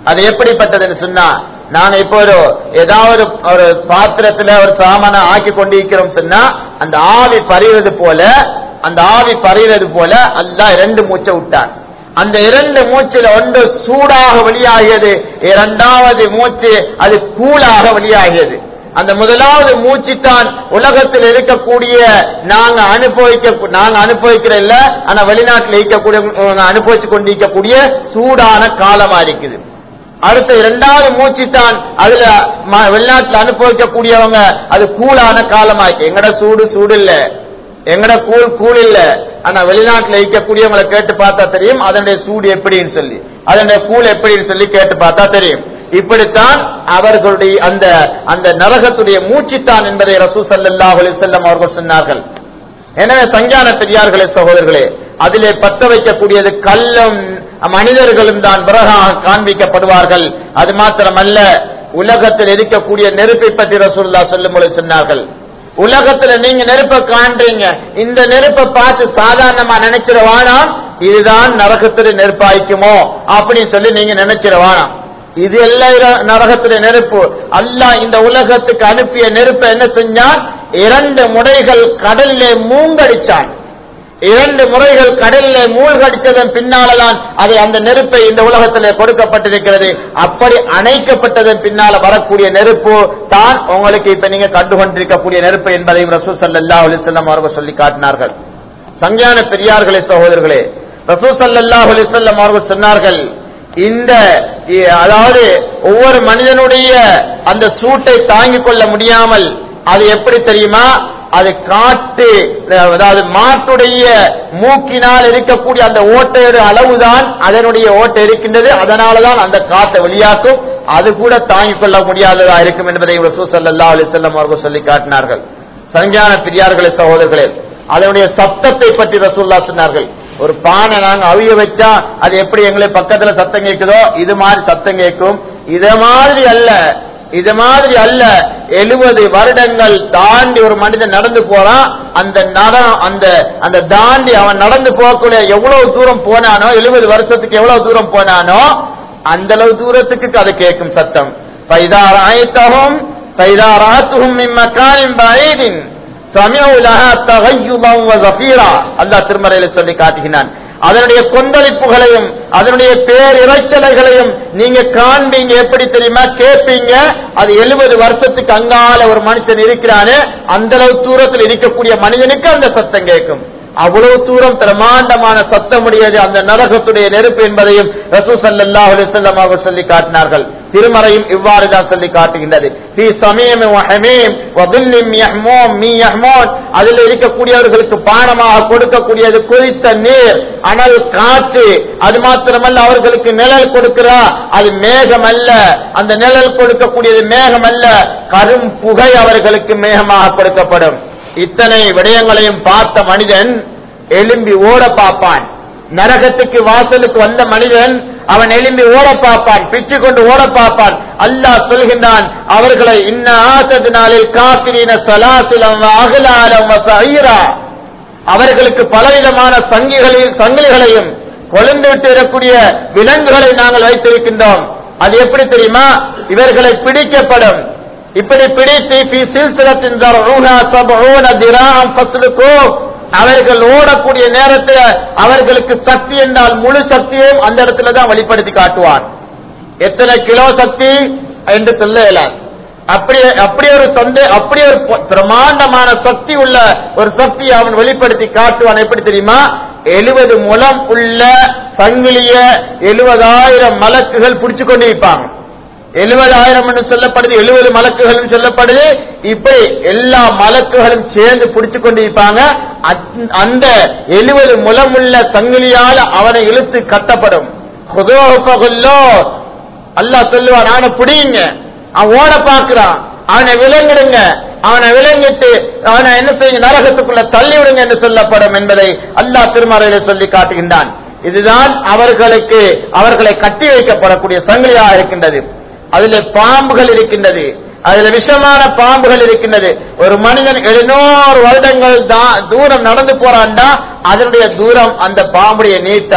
அது எப்படிப்பட்டதுன்னு சொன்னா நாங்க இப்போ ஒரு ஏதாவது ஒரு பாத்திரத்துல ஒரு சாமான ஆக்கி கொண்டிருக்கிறோம் சொன்னா அந்த ஆவி பறிவது போல அந்த ஆவி பறிவது போல அல்லாஹ் இரண்டு மூச்சை விட்டான் அந்த இரண்டு மூச்சில் ஒன்று சூடாக வெளியாகியது இரண்டாவது மூச்சு அது கூலாக வெளியாகியது அந்த முதலாவது மூச்சுத்தான் உலகத்தில் இருக்கக்கூடிய நாங்க அனுபவிக்க நாங்க அனுபவிக்கிற இல்ல ஆனா வெளிநாட்டில் இருக்கக்கூடிய அனுபவிச்சு கொண்டிருக்கக்கூடிய சூடான காலமா இருக்குது அடுத்த இரண்டாவது மூச்சுத்தான் அதுல ம- வெளிநாட்டுல அனுபவிக்கக்கூடியவங்க அது கூலான காலமா இருக்கு எங்கட சூடு சூடு இல்ல எங்கட கூழ் கூழ் இல்ல ஆனா வெளிநாட்டுல இருக்கக்கூடியவங்களை கேட்டு பார்த்தா தெரியும் அதனுடைய சூடு எப்படின்னு சொல்லி அதனுடைய கூழ் எப்படின்னு சொல்லி கேட்டு பார்த்தா தெரியும் இப்படித்தான் அவர்களுடைய அந்த அந்த நரகத்துடைய மூச்சுத்தான் என்பதை ரசூ ஸல்லல்லாஹு அலைஹி வஸல்லம் அவர்கள் சொன்னார்கள் எனவே சஞ்ஞான பெரியார்களே சகோதரர்களே அதிலே பத்த வைக்கக்கூடியது கல்லும் மனிதர்களும் தான் பிறகாக காண்பிக்கப்படுவார்கள் அது மாத்திரமல்ல உலகத்தில் இருக்கக்கூடிய நெருப்பை பற்றி ரசூல்லா சொல்லும் பொழுது சொன்னார்கள் உலகத்துல நீங்க நெருப்பை காண்றீங்க இந்த நெருப்பை பார்த்து சாதாரணமா நினைக்கிற வானாம் இதுதான் நரகத்துல நெருப்பாய்க்குமோ அப்படின்னு சொல்லி நீங்க நினைக்கிற வானாம் இது எல்லாம் நரகத்துடைய நெருப்பு அல்லாஹ் இந்த உலகத்துக்கு அனுப்பிய நெருப்பை என்ன செஞ்சான் இரண்டு முறைகள் கடலிலே மூங்கடிச்சான் இரண்டு முறைகள் கடலிலே மூழ்கடித்ததன் பின்னால்தான் அதை அந்த நெருப்பை இந்த உலகத்திலே கொடுக்கப்பட்டிருக்கிறது அப்படி அணைக்கப்பட்டதன் பின்னால வரக்கூடிய நெருப்பு தான் உங்களுக்கு இப்ப நீங்க கண்டு கொண்டிருக்கக்கூடிய நெருப்பு என்பதையும் ரசூல் ஸல்லல்லாஹு அலைஹி வஸல்லம் அவர்கள் சொல்லி காட்டினார்கள் சஞ்ஞான பெரியார்களே சகோதரர்களே ரசூல் ஸல்லல்லாஹு அலைஹி வஸல்லம் அவர்கள் சொன்னார்கள் இந்த இ- அதாவது ஒவ்வொரு மனிதனுடைய அந்த சூட்டை தாங்கிக் கொள்ள முடியாமல் அது எப்படி தெரியுமா அது காட்டு அதாவது மாட்டுடைய மூக்கினால் இருக்கக்கூடிய அந்த ஓட்டையோட அளவுதான் அதனுடைய ஓட்டை இருக்கின்றது அதனாலதான் அந்த காற்றை வெளியாக்கும் அது கூட தாங்கிக் கொள்ள முடியாததா இருக்கும் என்பதை ரசூல் ஸல்லல்லாஹு அலைஹி வஸல்லம் அவர்கள் சொல்லி காட்டினார்கள் சஞ்ஞான பெரியார்களே சகோதரர்களே அதனுடைய சத்தத்தை பற்றி ரசூல்லா சொன்னார்கள் ஒரு பானை நாங்க அவிய வச்சா அது எப்படி எங்களை பக்கத்துல சத்தம் கேட்குதோ இது மாதிரி சத்தம் கேட்கும் இத மாதிரி அல்ல இது மாதிரி அல்ல எழுபது வருடங்கள் தாண்டி ஒரு மனிதன் நடந்து போறான் அந்த நட அந்த அந்த தாண்டி அவன் நடந்து போகக்கூடிய எவ்வளவு தூரம் போனானோ எழுபது வருஷத்துக்கு எவ்வளவு தூரம் போனானோ அந்த அளவு தூரத்துக்கு அது கேட்கும் சத்தம் பைதார் ஆயத்தகும் பைதார் ஆத்துகும் இம்மக்கானின் பைதின் சமியு லஹா தகையுமம் வ ஜஃபீரா அல்லாஹ் திருமறையில சொல்லி காட்டுகிறான் அதனுடைய கொந்தளிப்புகளையும் அதனுடைய பேரிரைச்சலைகளையும் நீங்க காண்பீங்க எப்படி தெரியுமா கேட்பீங்க அது எழுபது வருஷத்துக்கு அங்கால ஒரு மனுஷன் இருக்கிறானே அந்த அளவு தூரத்தில் இருக்கக்கூடிய மனிதனுக்கு அந்த சத்தம் கேட்கும் அவ்வளவு தூரம் பிரமாண்டமான சத்தமுடையது அந்த நரகத்துடைய நெருப்பு என்பதையும் ரசூ ஸல்லல்லாஹு அலைஹி வஸல்லம் அவர்கள் சொல்லி காட்டினார்கள் திருமறையும் இவ்வாறு தான் சொல்லி காட்டுகின்றது ஃபீ ஸமீம் வ ஹமீம் வ பில்லிம் யஹ்மூம் மீ யஹ்மூன் அதில் இருக்கக்கூடியவர்களுக்கு பானமாக கொடுக்கக்கூடியது கொதித்த நீர் அனல் காற்று அது மாத்திரமல்ல அவர்களுக்கு நிழல் கொடுக்கிறா அது மேகம் அல்ல அந்த நிழல் கொடுக்கக்கூடியது மேகம் அல்ல கரும் புகை அவர்களுக்கு மேகமாக கொடுக்கப்படும் இத்தனை விடயங்களையும் பார்த்த மனிதன் எழும்பி ஓட பார்ப்பான் நரகத்துக்கு வாசலுக்கு வந்த மனிதன் அவன் எழும்பி ஓட பார்ப்பான் பிச்சு கொண்டு ஓட பார்ப்பான் அல்லாஹ் சொல்கின்றான் அவர்களை இன்ன ஆசது நாளில் காக்கிறீன சலாசிலம் அகலாலம் சைரா அவர்களுக்கு பலவிதமான சங்கிகளில் சங்கிலிகளையும் கொழுந்து விட்டு வரக்கூடிய விலங்குகளை நாங்கள் வைத்திருக்கின்றோம் அது எப்படி தெரியுமா இவர்களை பிடிக்கப்படும் இப்படி பிடித்து ஃபீ சில்சிலத்தின் தர்ஊஹா சப்ஊன திராஅம் ஃபஸ்லுக்கு அவர்கள் ஓடக்கூடிய நேரத்தில் அவர்களுக்கு சக்தி என்றால் முழு சக்தியையும் அந்த இடத்துல தான் வெளிப்படுத்தி காட்டுவான் எத்தனை கிலோ சக்தி என்று சொல்ல இயலாது அப்படி அப்படி ஒரு தொண்டை அப்படி ஒரு ப- பிரமாண்டமான சக்தி உள்ள ஒரு சக்தியை அவன் வெளிப்படுத்தி காட்டுவான் எப்படி தெரியுமா எழுபது முலம் உள்ள சங்கிலிய எழுபதாயிரம் மலக்குகள் பிடிச்சு கொண்டு இருப்பாங்க எழுபதாயிரம் என்று சொல்லப்படுது எழுபது மலக்குகளும் சொல்லப்படுது இப்படி எல்லா மலக்குகளும் சேர்ந்து பிடிச்சு கொண்டு இருப்பாங்க அத்- அந்த எழுபது முலமுள்ள சங்கிலியால் அவனை இழுத்து கட்டப்படும் குதோஹு ஃபகுல்லோ. அல்லாஹ் சொல்லுவான் அவனை பிடிங்க அவன் ஓட பார்க்கிறான் அவனை விலங்கிடுங்க அவனை விலங்கிட்டு அவனை என்ன செய்யுங்க நரகத்துக்குள்ள தள்ளி விடுங்க என்று சொல்லப்படும் என்பதை அல்லாஹ் திருமறையில சொல்லி காட்டுகின்றான் இதுதான் அவர்களுக்கு அவர்களை கட்டி வைக்கப்படக்கூடிய சங்கிலியாக இருக்கின்றது அதில் பாம்புகள் இருக்கின்றது அதுல விஷமான பாம்புகள் இருக்கின்றது ஒரு மனிதன் எழுநூறு வருடங்கள் தா- தூரம் நடந்து போறான்டா அதனுடைய தூரம் அந்த பாம்புடைய நீட்டம்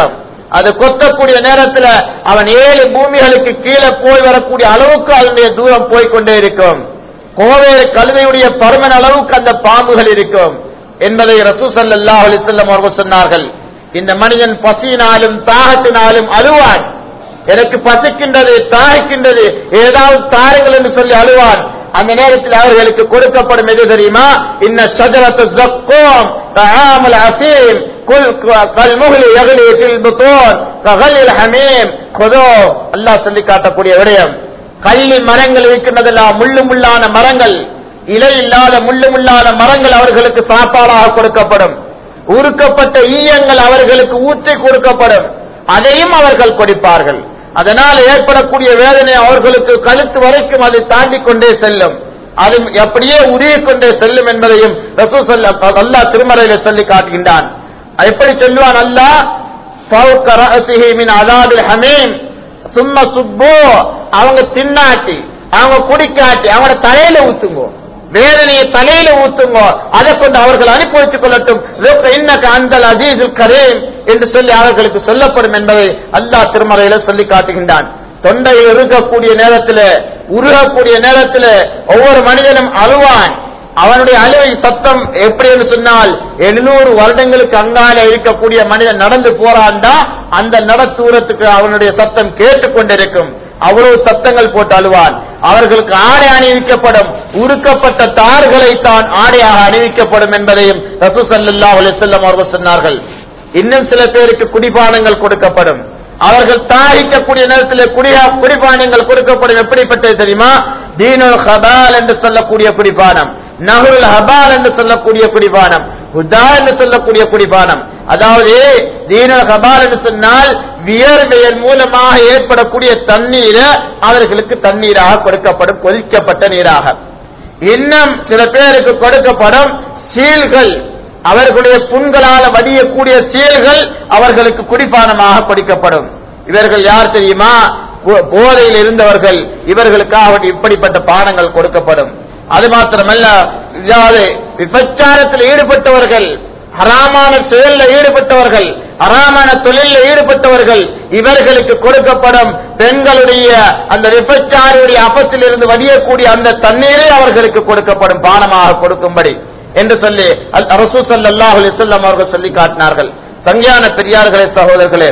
அது கொத்தக்கூடிய நேரத்துல அவன் ஏழு பூமிகளுக்கு கீழே போய் வரக்கூடிய அளவுக்கு அதனுடைய தூரம் போய் கொண்டே இருக்கும் கோவேறு கழுதையுடைய பருமன் அளவுக்கு அந்த பாம்புகள் இருக்கும் என்பதை ரசூ ஸல்லல்லாஹு அலைஹி வஸல்லம் அவர்கள் சொன்னார்கள் இந்த மனிதன் பசியினாலும் தாகத்தினாலும் அழுவான் எனக்கு பசிக்கின்றது தாகிக்கின்றது ஏதாவது தாருங்கள் என்று சொல்லி அழுவான் அந்த நேரத்தில் அவர்களுக்கு கொடுக்கப்படும் எது தெரியுமா இன்ன ஷஜரத்து ஜக்கூம் தஆமுல் அசீம் குல் கல் முஹ்லி யக்லி ஃபில் புத்தூன் ககலில் ஹமீம் குதோ அல்லாஹ் சொல்லி காட்டக்கூடிய விடயம் கள்ளி மரங்கள் இருக்கின்றதெல்லாம் முள்ளு முள்ளான மரங்கள் இலை இல்லாத முள்ளு முள்ளான மரங்கள் அவர்களுக்கு சாப்பாடாக கொடுக்கப்படும் உருக்கப்பட்ட ஈயங்கள் அவர்களுக்கு ஊற்றி கொடுக்கப்படும் அதையும் அவர்கள் கொடுப்பார்கள் அதனால் ஏற்படக்கூடிய வேதனை அவர்களுக்கு கழுத்து வரைக்கும் அது தாண்டி கொண்டே செல்லும் அது அப்படியே உருகி கொண்டே செல்லும் என்பதையும் ரசூ அல்லாஹ் திருமறையில சொல்லி காட்டுகின்றான் அது எப்படி சொல்லுவான் அல்லாஹ் فوق رأسه من عذاب الحميم ثم صبوا அவங்க தின்னாட்டி அவங்க குடிக்காட்டி அவங்களோட தலையில ஊத்துங்கோ வேதனையை தலையில ஊத்துங்கோ அதை கொண்டு அவர்கள் அனுப்பி கொள்ளட்டும் இன்னக்கு அந்தல் அஜீசுல் கரீம் என்று சொல்லி அவர்களுக்கு சொல்லப்படும் என்பதை அல்லாஹ் திருமறையில சொல்லி காட்டுகின்றான் தொண்டை இறுக்கக்கூடிய நேரத்தில் உருகக்கூடிய நேரத்தில் ஒவ்வொரு மனிதனும் அழுவான் அவனுடைய அழுவை சத்தம் எப்படி என்று சொன்னால் எழுநூறு வருடங்களுக்கு அங்கால இருக்கக்கூடிய மனிதன் நடந்து போறான்டா அந்த நட தூரத்துக்கு அவனுடைய சத்தம் கேட்டுக்கொண்டிருக்கும் அவ்வளவு சத்தங்கள் போட்டு அழுவான் அவர்களுக்கு ஆடை அணிவிக்கப்படும் உருக்கப்பட்ட தார்களை தான் ஆடையாக அணிவிக்கப்படும் என்பதையும் ரசூ சல்லா அலிசல்லம் அவர்கள் சொன்னார்கள் இன்னும் சில பேருக்கு குடிபானங்கள் கொடுக்கப்படும் அவர்கள் தாகிக்கக்கூடிய நேரத்தில் குடியா குடிபானங்கள் கொடுக்கப்படும் எப்படிப்பட்டது தெரியுமா தீனுல் ஹபால் என்று சொல்லக்கூடிய குடிபானம் நஹருல் ஹபால் என்று சொல்லக்கூடிய குடிபானம் ஹுதா என்று சொல்லக்கூடிய குடிபானம் அதாவது தீனுல் ஹபால் என்று சொன்னால் வியர்வையன் மூலமாக ஏற்படக்கூடிய தண்ணீரை அவர்களுக்கு தண்ணீராக கொடுக்கப்படும் கொதிக்கப்பட்ட நீராக இன்னும் சில பேருக்கு கொடுக்கப்படும் சீல்கள் அவர்களுடைய புண்களால் வடியக்கூடிய சீல்கள் அவர்களுக்கு குடிப்பானமாக கொடுக்கப்படும் இவர்கள் யார் தெரியுமா போ- போதையில் இருந்தவர்கள் இவர்களுக்காக இப்படிப்பட்ட பானங்கள் கொடுக்கப்படும் அது மாத்திரமல்ல இதாவது விபச்சாரத்தில் ஈடுபட்டவர்கள் ஹராமான செயலில் ஈடுபட்டவர்கள் ஹராமான தொழிலில் ஈடுபட்டவர்கள் இவர்களுக்கு கொடுக்கப்படும் பெண்களுடைய அந்த விபச்சாரியுடைய அப்பத்தில் இருந்து வடியக்கூடிய அந்த தண்ணீரை அவர்களுக்கு கொடுக்கப்படும் பானமாக கொடுக்கும்படி என்று சொல்லி அல் ரசூ ஸல்லல்லாஹு அலைஹி வஸல்லம் அவர்கள் சொல்லி காட்டினார்கள் சங்கியான பெரியார்களே சகோதரர்களே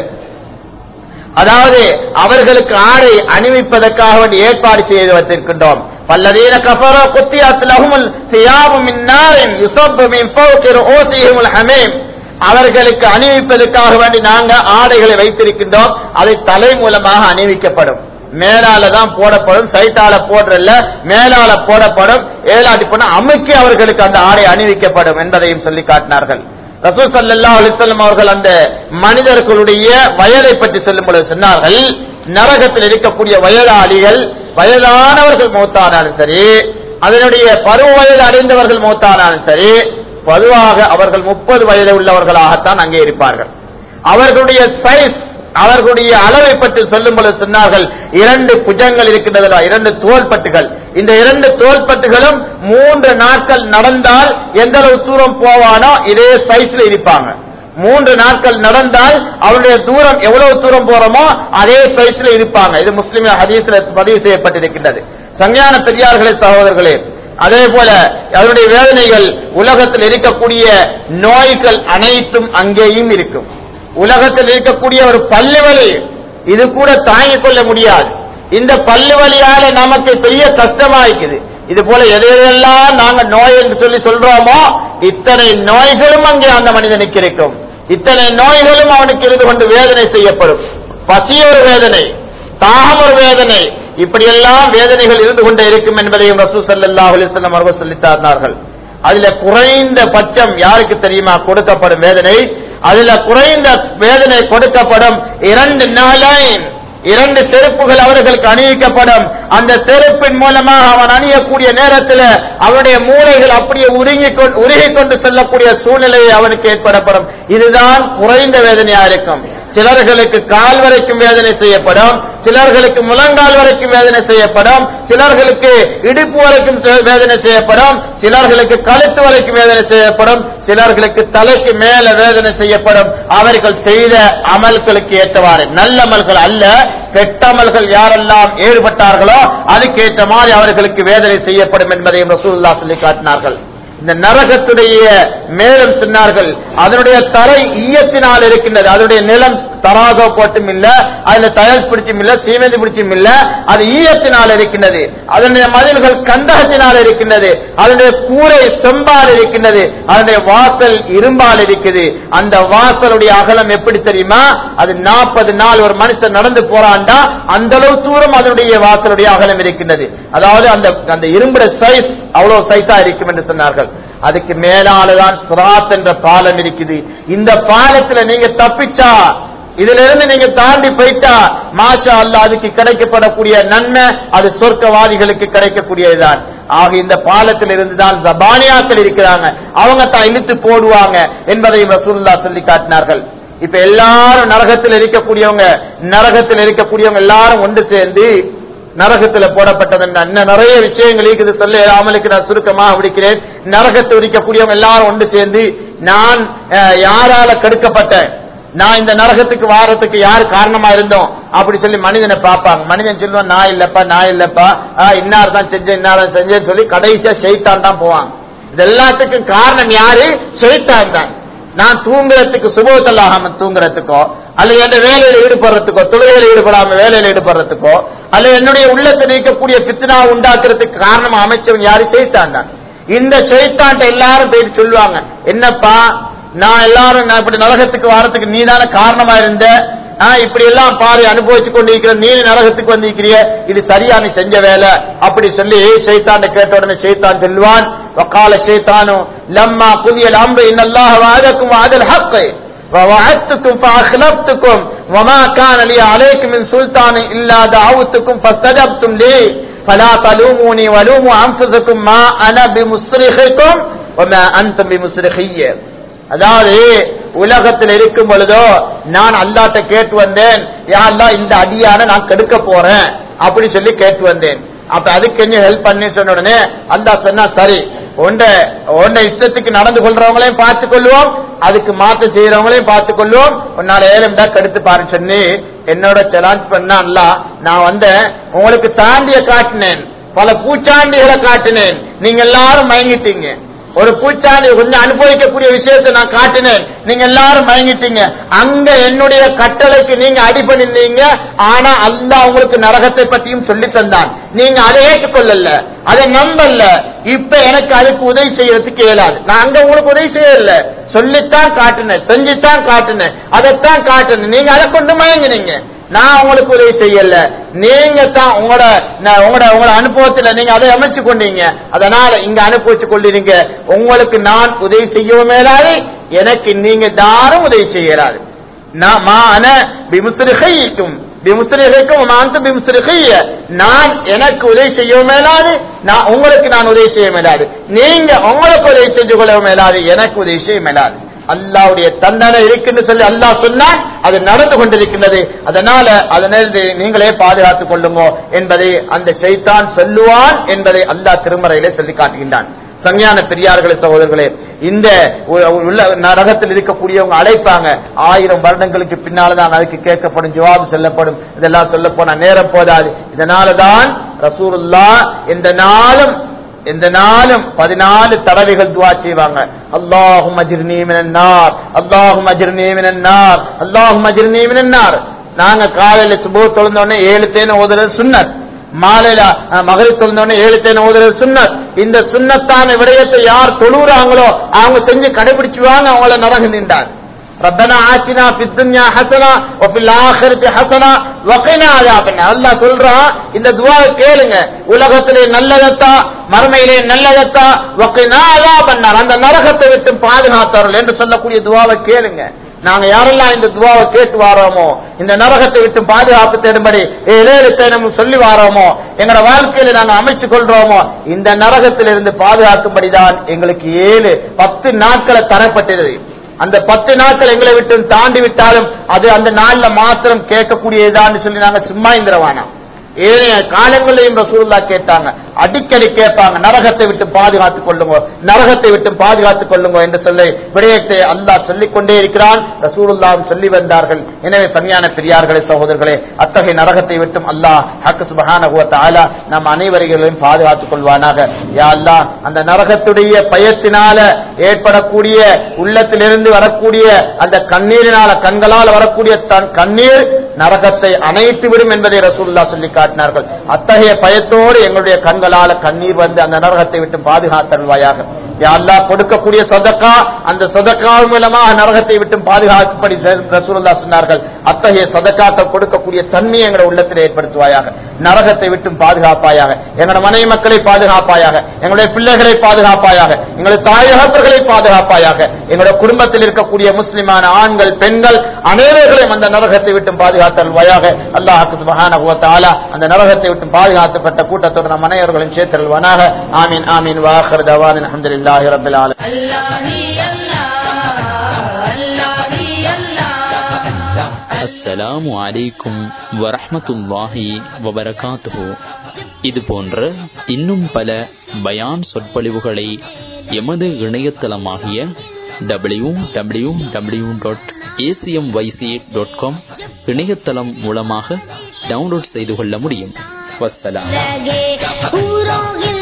அதாவது அவர்களுக்கு ஆடை அணிவிப்பதற்காக வேண்டி ஏற்பாடு செய்து வைத்திருக்கின்றோம் பல்லதீன கஃபரோ குத்தியாத் லஹுமுல் சியாபு மின் நாரின் யுஸப்பு மின் ஃபௌகி ரூஸிஹிமுல் ஹமீம் அவர்களுக்கு அணிவிப்பதற்காக வேண்டி நாங்க ஆடைகளை வைத்திருக்கின்றோம் அதை தலை மூலமாக அணிவிக்கப்படும் மேலால தான் போடப்படும் சைட்டால போடுறல்ல மேலால போடப்படும் ஏழாட்டி போன அமுக்கி அவர்களுக்கு அந்த ஆடை அணிவிக்கப்படும் என்பதையும் சொல்லி காட்டினார்கள் ரசூல் ஸல்லல்லாஹு அலைஹி வஸல்லம் அவர்கள் அந்த மனிதர்களுடைய வயதை பற்றி சொல்லும் பொழுது சொன்னார்கள் நரகத்தில் இருக்கக்கூடிய வயதாளிகள் வயதானவர்கள் மூத்தானாலும் சரி அதனுடைய பருவ வயது அடைந்தவர்கள் மூத்தானாலும் சரி பொதுவாக அவர்கள் முப்பது வயது உள்ளவர்களாகத்தான் அங்கே இருப்பார்கள் அவர்களுடைய சைஸ் அவர்களுடைய அளவை பற்றி சொல்லும் பொழுது சொன்னார்கள் இரண்டு புஜங்கள் இருக்கின்றதா இரண்டு தோள்பட்டுகள் இந்த இரண்டு தோள்பட்டுகளும் மூன்று நாட்கள் நடந்தால் எந்த அளவு தூரம் போவானோ இதே சைஸ்ல இருப்பாங்க மூன்று நாட்கள் நடந்தால் அவருடைய தூரம் எவ்வளவு தூரம் போறோமோ அதே சைஸ்ல இருப்பாங்க இது முஸ்லிம் ஹதீஸ்ல பதிவு செய்யப்பட்டிருக்கின்றது சங்ஞான பெரியார்களே சகோதரர்களே அதே போல அதனுடைய வேதனைகள் உலகத்தில் இருக்கக்கூடிய நோய்கள் அனைத்தும் அங்கேயும் இருக்கும் உலகத்தில் இருக்கக்கூடிய ஒரு பல்லு வலி இது கூட தாங்கிக் கொள்ள முடியாது இந்த பல்லு வலியால நமக்கு பெரிய கஷ்டமாயிக்குது இது போல எதையெல்லாம் நாங்க நோய் என்று சொல்லி சொல்றோமோ இத்தனை நோய்களும் அங்கே அந்த மனிதனுக்கு இருக்கும் இத்தனை நோய்களும் அவனுக்கு இருந்து கொண்டு வேதனை செய்யப்படும் பசி ஒரு வேதனை தாகம் ஒரு வேதனை இப்படியெல்லாம் வேதனைகள் இருந்து கொண்டே இருக்கும் என்பதையும் ரசூ ஸல்லல்லாஹு அலைஹி வஸல்லம் அவர்கள் சொல்லித் தந்தார்கள் அதுல குறைந்த பட்சம் யாருக்கு தெரியுமா கொடுக்கப்படும் வேதனை அதுல குறைந்த வேதனை கொடுக்கப்படும் இரண்டு நாளைன் இரண்டு செருப்புகள் அவர்களுக்கு அணிவிக்கப்படும் அந்த செருப்பின் மூலமாக அவன் அணியக்கூடிய நேரத்தில் அவனுடைய மூளைகள் அப்படியே உருகி கொண்டு உருகி கொண்டு செல்லக்கூடிய சூழ்நிலை அவனுக்கு ஏற்படப்படும் இதுதான் குறைந்த வேதனையா இருக்கும் சிலர்களுக்கு கால் வரைக்கும் வேதனை செய்யப்படும் சிலர்களுக்கு முழங்கால் வரைக்கும் வேதனை செய்யப்படும் சிலர்களுக்கு இடுப்பு வரைக்கும் செ- வேதனை செய்யப்படும் சிலர்களுக்கு கழுத்து வரைக்கும் வேதனை செய்யப்படும் சிலர்களுக்கு தலைக்கு மேல வேதனை செய்யப்படும் அவர்கள் செய்த அமல்களுக்கு ஏற்றவாறு நல்ல அமல்கள் அல்ல கெட்ட அமல்கள் யாரெல்லாம் ஈடுபட்டார்களோ அதுக்கேற்ற மாதிரி அவர்களுக்கு வேதனை செய்யப்படும் என்பதையும் ரசூலுல்லாஹ் சொல்லி காட்டினார்கள் இந்த நரகத்துடைய மேலும் சொன்னார்கள் அதனுடைய தலை ஈயத்தினால் இருக்கின்றது அதனுடைய நிலம் தராகோ போட்டும் இல்ல அதுல தயல் பிடிச்சும் இல்ல சீமெந்து பிடிச்சும் இல்ல அது ஈயத்தினால் இருக்கின்றது அதனுடைய மதில்கள் கந்தகத்தினால் இருக்கின்றது அதனுடைய கூரை செம்பால் இருக்கின்றது அதனுடைய வாசல் இரும்பால் இருக்குது அந்த வாசலுடைய அகலம் எப்படி தெரியுமா அது நாற்பது நாள் ஒரு மனுஷன் நடந்து போறான்டா அந்த அளவு தூரம் அதனுடைய வாசலுடைய அகலம் இருக்கின்றது அதாவது அந்த அந்த இரும்புற சைஸ் அவ்வளவு சைஸா இருக்கும் என்று சொன்னார்கள் அதுக்கு மேலாலதான் சுராத் என்ற பாலம் இருக்குது இந்த பாலத்துல நீங்க தப்பிச்சா இதுல இருந்து நீங்க தாண்டி போயிட்டா மாஷா அல்லாஹ் அதுக்கு கிடைக்கப்படக்கூடிய நன்மை அது சொர்க்கவாதிகளுக்கு கிடைக்கக்கூடியதுதான் ஆக இந்த பாலத்தில் இருந்துதான் ஜபானியாக்கள் இருக்கிறாங்க அவங்க தான் இழுத்து போடுவாங்க என்பதை ரசூலுல்லா சொல்லி காட்டினார்கள் இப்ப எல்லாரும் நரகத்தில் இருக்கக்கூடியவங்க நரகத்தில் இருக்கக்கூடியவங்க எல்லாரும் ஒன்று சேர்ந்து நரகத்துல போடப்பட்டது இன்னும் நிறைய விஷயங்கள் இருக்குது சொல்ல அமலுக்கு நான் சுருக்கமாக விடுக்கிறேன் நரகத்தை இருக்கக்கூடியவங்க எல்லாரும் ஒன்று சேர்ந்து நான் அஹ், யாரால கெடுக்கப்பட்டேன் நான் இந்த நரகத்துக்கு வாரத்துக்கு யார் காரணமா இருந்தோம் அப்படி சொல்லி மனிதனை பார்ப்பாங்க மனிதன் சொல்லுவான் நான் இல்லப்பா நான் இல்லப்பா ஆஹ், இன்னார் தான் செஞ்சேன் இன்னார் தான் செஞ்சேன்னு சொல்லி கடைசியா ஷெய்தான் தான் போவாங்க இது எல்லாத்துக்கும் காரணம் யாரு ஷெய்தான் தான் நான் தூங்குறதுக்கு சுபோத்தல்லாகாம தூங்குறதுக்கோ அல்லது என் வேலையில ஈடுபடுறதுக்கோ தொழுகையில ஈடுபடாம வேலையில ஈடுபடுறதுக்கோ அல்லது என்னுடைய உள்ளத்தில் இருக்கக்கூடிய பித்னா உண்டாக்குறதுக்கு காரணம் அமைச்சவன் யாரு செய்தான் தான் இந்த செய்தான்ட்ட எல்லாரும் போயிட்டு சொல்லுவாங்க என்னப்பா நான் எல்லாரும் நான் இப்படி நரகத்துக்கு வாரத்துக்கு நீ தானே காரணமா இருந்த ஆ, இப்படி எல்லாம் பாரு அனுபவிச்சு கொண்டிருக்கிற நீ நரகத்துக்கு வந்திருக்கிறிய இது சரியா நீ செஞ்ச வேலை அப்படி சொல்லி சைத்தான் கேட்ட உடனே சைத்தான் சொல்லுவான் وقال الشيطان لما قضي الامر ان الله وعدكم وعد الحق ووعدتكم فاخلفتكم وما كان لي عليكم من سلطان الا دعوتكم فاستجبتم لي فلا تلوموني ولوموا انفسكم ما انا بمصرخكم وما انتم بمصرخي அதாவது உலகத்தில் இருக்கும் பொழுதோ நான் அல்லாட்ட கேட்டு வந்தேன் யா அல்லாஹ் இந்த அடியான நான் கெடுக்க போறேன் அப்படி சொல்லி கேட்டு வந்தேன் அப்ப அதுக்கு என்ன ஹெல்ப் பண்ணி சொன்ன உடனே அல்லாஹ் சொன்னா சரி உண்ட உன்னை இஷ்டத்துக்கு நடந்து கொள்றவங்களையும் பார்த்து கொள்வோம் அதுக்கு மாற்றம் செய்யறவங்களையும் பார்த்து கொள்வோம் உன்னால ஏழம் தான் கெடுத்து பாருன்னு சொல்லி என்னோட சேலஞ்ச் பண்ணா அல்லாஹ் நான் வந்தேன் உங்களுக்கு தாண்டிய காட்டினேன் பல பூச்சாண்டிகளை காட்டினேன் நீங்க எல்லாரும் மயங்கிட்டீங்க ஒரு பூச்சாண்டி கொஞ்சம் அனுபவிக்கக்கூடிய விஷயத்தை நான் காட்டினேன் நீங்க எல்லாரும் மயங்கிட்டீங்க அங்க என்னுடைய கட்டளைக்கு நீங்க அடிபணிந்தீங்க ஆனா அல்லாஹ் உங்களுக்கு நரகத்தை பற்றியும் சொல்லி தந்தான் நீங்க அதை ஏற்றுக்கொள்ளல அதை நம்பல இப்ப எனக்கு அதுக்கு உதவி செய்யறதுக்கு இயலாது நான் அங்க உங்களுக்கு உதவி செய்யல சொல்லித்தான் காட்டினேன் செஞ்சுத்தான் காட்டினேன் அதைத்தான் காட்டினேன் நீங்க அதை கொண்டு மயங்கினீங்க நான் உங்களுக்கு உதவி செய்யல நீங்க தான் உங்களோட நான் உங்களோட உங்களோட அனுபவத்துல நீங்க அதை அமைச்சு கொண்டீங்க அதனால இங்க அனுபவிச்சு கொள்றீங்க உங்களுக்கு நான் உதவி செய்யவும் மேலாது எனக்கு நீங்க தாரும் உதவி செய்யறாரு நான் மான பிமுஸ்ரிஹைக்கும் பிமுஸ்ரிஹைக்கும் மாந்து பிமுஸ்ரிஹைய நான் எனக்கு உதவி செய்யவும் மேலாது நான் உங்களுக்கு நான் உதவி செய்ய மேலாது நீங்க உங்களுக்கு உதவி செஞ்சு கொள்ளவும் மேலாது எனக்கு உதவி செய்ய மேலாது அல்லாவுடைய தண்டனை இருக்குன்னு சொல்லி அல்லாஹ் சொன்னான் அது நடந்து கொண்டிருக்கின்றது அதனால அதனிலிருந்து நீங்களே பாதுகாத்துக் கொள்ளுங்க என்பதை அந்த செய்தான் சொல்லுவான் என்பதை அல்லாஹ் திருமறையிலே சொல்லி காட்டுகின்றான் சங்ஞான பெரியார்களே சகோதரர்களே இந்த உ- உள்ள நரகத்தில் இருக்கக்கூடியவங்க அழைப்பாங்க ஆயிரம் வருடங்களுக்கு பின்னால்தான் அதுக்கு கேட்கப்படும் ஜவாபு சொல்லப்படும் இதெல்லாம் சொல்ல போனா நேரம் போதாது இதனாலதான் ரசூலுல்லா இந்த நாளும் இந்த நாளும் பதினாலு தடவைகள் துவா செய்வாங்க அல்லாஹும் அஜிர்னி மினன்னார் அல்லாஹும் அஜிர்னி மினன்னார் அல்லாஹும் அஜிர்னி மினன்னார் நாங்க காலையில சுபோ தொழுந்த உடனே ஏழு தேன ஓதுறது சுன்னத் மாலையில மகரி தொழுந்த உடனே ஏழு தேன ஓதுறது சுன்னத் இந்த சுன்னத்தான விடயத்தை யார் தொழுறாங்களோ அவங்க செஞ்சு கடைபிடிச்சுவாங்க அவங்கள நரக நின்றார் ربنا آتنا في الدنيا حسنة وفي الآخرة حسنة وقنا عذاب النار அல்லாஹ் சொல்றான் இந்த துவாவை கேளுங்க உலகத்திலே நல்லதத்தா மறுமையிலே நல்லதத்தா வக்கினா அதாப் அன்னார் அந்த நரகத்தை விட்டு பாதுகாத்தார்கள் என்று சொல்லக்கூடிய துவாவை கேளுங்க நாங்க யாரெல்லாம் இந்த துவாவை கேட்டு வாரோமோ இந்த நரகத்தை விட்டு பாதுகாப்பு தேடும்படி ஏழேழு தேனமும் சொல்லி வாரோமோ எங்களோட வாழ்க்கையில நாங்க அமைச்சு கொள்றோமோ இந்த நரகத்திலிருந்து பாதுகாக்கும்படிதான் எங்களுக்கு ஏழு பத்து நாட்களை தரப்பட்டது அந்த பத்து நாட்கள் எங்களை விட்டு தாண்டி விட்டாலும் அது அந்த நாள்ல மாத்திரம் கேட்கக்கூடியதான்னு சொல்லி நாங்க சும்மா இருந்துருவானா ஏனைய காலங்களையும் ரசூலுல்லா கேட்டாங்க அடிக்கடி கேட்பாங்க நரகத்தை விட்டு பாதுகாத்துக் கொள்ளுங்க நரகத்தை விட்டு பாதுகாத்துக் கொள்ளுங்க என்று சொல்லி விடயத்தை அல்லாஹ் சொல்லிக் கொண்டே இருக்கிறான் ரசூலுல்லாவும் சொல்லி வந்தார்கள் எனவே தனியான பெரியார்களே சகோதரர்களே அத்தகைய நரகத்தை விட்டும் அல்லாஹ் ஹக்கு சுபஹானஹு வ தஆலா நம் அனைவரையும் பாதுகாத்துக் கொள்வானாக யா அல்லாஹ் அந்த நரகத்துடைய பயத்தினால ஏற்படக்கூடிய உள்ளத்திலிருந்து வரக்கூடிய அந்த கண்ணீரினால கண்களால் வரக்கூடிய தன் கண்ணீர் நரகத்தை அணைத்து விடும் என்பதை ரசூலுல்லா சொல்லி காட்டினார்கள் அத்தகைய பயத்தோடு எங்களுடைய கண்களால கண்ணீர் வந்து அந்த நரகத்தை விட்டு பாதுகாத்தல்வாயாக யா அல்லாஹ் கொடுக்கக்கூடிய சொதக்கா அந்த சொதக்கா மூலமாக நரகத்தை விட்டு பாதுகாப்படி ரசூலுல்லா சொன்னார்கள் அத்தகைய சொதக்காக்கள் கொடுக்கக்கூடிய தன்மை எங்களை உள்ளத்தில் ஏற்படுத்துவாயாக நரகத்தை விட்டு பாதுகாப்பாயாக எங்களுடைய மனைவி மக்களை பாதுகாப்பாயாக எங்களுடைய பிள்ளைகளை பாதுகாப்பாயாக எங்களுடைய தாயகப்பர்களை பாதுகாப்பாயாக எங்களுடைய குடும்பத்தில் இருக்கக்கூடிய முஸ்லிமான ஆண்கள் பெண்கள் அனைவர்களையும் அந்த நரகத்தை விட்டு பாதுகாத்தல்வாயாக அல்லாஹுக்கு சுபஹானஹு வ தஆலா அந்த நரகத்தை விட்டு பாதுகாக்கப்பட்ட கூட்டத்தோடு நம் அனைவர்களையும் சேர்த்தல்வானாக ஆமீன் ஆமீன் வாஹர் தவான் அல்ஹம்துலில்லாஹி ரப்பில் ஆலமீன் அஸ்ஸலாமு அலைக்கும் வரஹ்மத்துல்லாஹி வபரகாத்துஹு இது போன்ற இன்னும் பல பயான் சொற்பொழிவுகளை எமது இணையதளமாகிய W W W dot ACM YC dot com இணையதளம் மூலமாக டவுன்லோட் செய்து கொள்ள முடியும் வஸ்ஸலாம் लगे पूरों